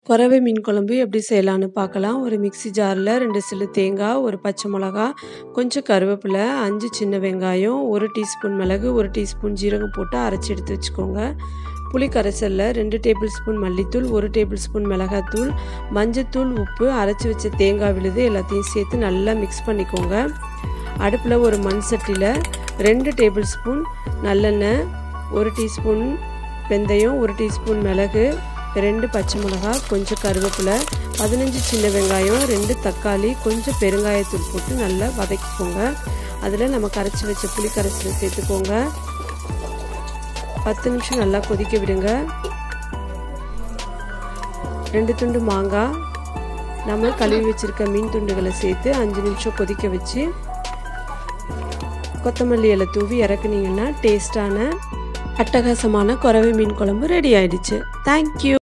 கொரவை மீன் குழம்பு எப்படி செய்யலான்னு பார்க்கலாம் ஒரு மிக்ஸி ஜாரில் ரெண்டு சில்லு தேங்காய் ஒரு பச்சை மிளகா கொஞ்சம் கருவேப்பிலை அஞ்சு சின்ன வெங்காயம் ஒரு டீஸ்பூன் மிளகு ஒரு டீஸ்பூன் ஜீரகம் போட்டு அரைச்சி எடுத்து வச்சுக்கோங்க புளி கரைசலில் ரெண்டு டேபிள் ஸ்பூன் மல்லித்தூள் ஒரு டேபிள் ஸ்பூன் மிளகாத்தூள் மஞ்சத்தூள் உப்பு அரைச்சி வச்ச தேங்காய் விழுது எல்லாத்தையும் சேர்த்து நல்லா மிக்ஸ் பண்ணிக்கோங்க அடுப்பில் ஒரு மண் சட்டியில் ரெண்டு டேபிள் ஸ்பூன் நல்லெண்ணெய் ஒரு டீஸ்பூன் வெந்தயம் ஒரு டீஸ்பூன் மிளகு ரெண்டு பச்சை மிளகா கொஞ்சம் கருவேப்பிலை பதினஞ்சு சின்ன வெங்காயம் ரெண்டு தக்காளி கொஞ்சம் பெருங்காயத்தூள் போட்டு நல்லா வதக்கிக்கோங்க அதில் நம்ம கரைச்சி வச்ச புளி கரைசலை சேர்த்துக்கோங்க பத்து நிமிஷம் நல்லா கொதிக்க விடுங்க ரெண்டு துண்டு மாங்காய் நம்ம கழுவி வச்சுருக்க மீன் துண்டுகளை சேர்த்து அஞ்சு நிமிஷம் கொதிக்க வச்சு கொத்தமல்லி இலை தூவி இறக்குனீங்கன்னா டேஸ்டான அட்டகாசமான குறவை மீன் குழம்பு ரெடி ஆயிடுச்சு தேங்க்யூ